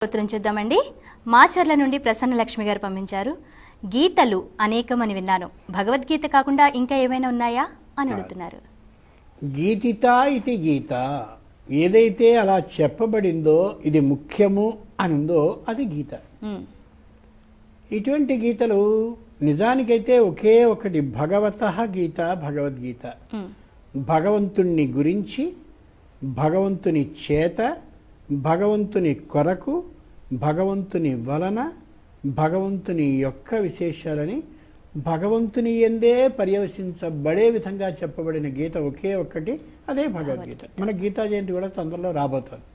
స్తోత్రం చూద్దామండి మాచర్ల నుండి ప్రసన్న లక్ష్మి గారు పంపించారు గీతలు అనేకమని విన్నాను భగవద్గీత కాకుండా ఇంకా ఏమైనా ఉన్నాయా అని అడుగుతున్నారు గీతిత ఇది గీత ఏదైతే అలా చెప్పబడిందో ఇది ముఖ్యము అని ఉందో అది గీత ఉమ్, ఇటువంటి గీతలు నిజానికైతే ఒకే ఒకటి భగవత గీత భగవద్గీత ఉమ్, భగవంతుణ్ణి గురించి భగవంతుని చేత భగవంతుని కొరకు భగవంతుని వలన భగవంతుని యొక్క విశేషాలని భగవంతుని ఎందే పర్యవసించబడే విధంగా చెప్పబడిన గీత ఒకే ఒక్కటి అదే భగవద్గీత మన గీతా జయంతి కూడా తొందరలో రాబోతోంది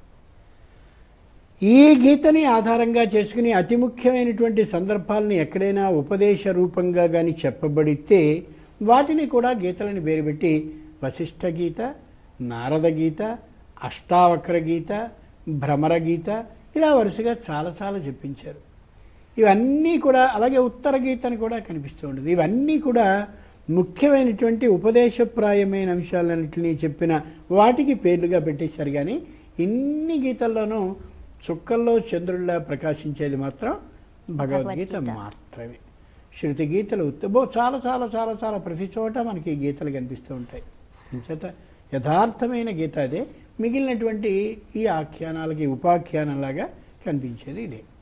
ఈ గీతని ఆధారంగా చేసుకుని అతి ముఖ్యమైనటువంటి సందర్భాలని ఎక్కడైనా ఉపదేశ రూపంగా కానీ చెప్పబడితే వాటిని కూడా గీతలని పేరుపెట్టి వశిష్ఠ గీత నారద గీత అష్టావక్ర గీత భ్రమర గీత ఇలా వరుసగా చాలా చాలా చెప్పించారు ఇవన్నీ కూడా అలాగే ఉత్తర గీత అని కూడా కనిపిస్తూ ఉంటుంది ఇవన్నీ కూడా ముఖ్యమైనటువంటి ఉపదేశప్రాయమైన అంశాలన్నింటినీ చెప్పిన వాటికి పేర్లుగా పెట్టేశారు కానీ ఇన్ని గీతల్లోనూ చుక్కల్లో చంద్రుల్లా ప్రకాశించేది మాత్రం భగవద్గీత భగవద్గీత. మాత్రమే శృతి గీతలు ఉత్త- బో చాలా చాలా చాలా చాలా ప్రతి చోట మనకి ఈ గీతలు కనిపిస్తూ ఉంటాయి చేత యథార్థమైన గీత అదే మిగిలినటువంటి ఈ ఆఖ్యానాలకి ఉపాఖ్యానంలాగా కనిపించేది ఇదే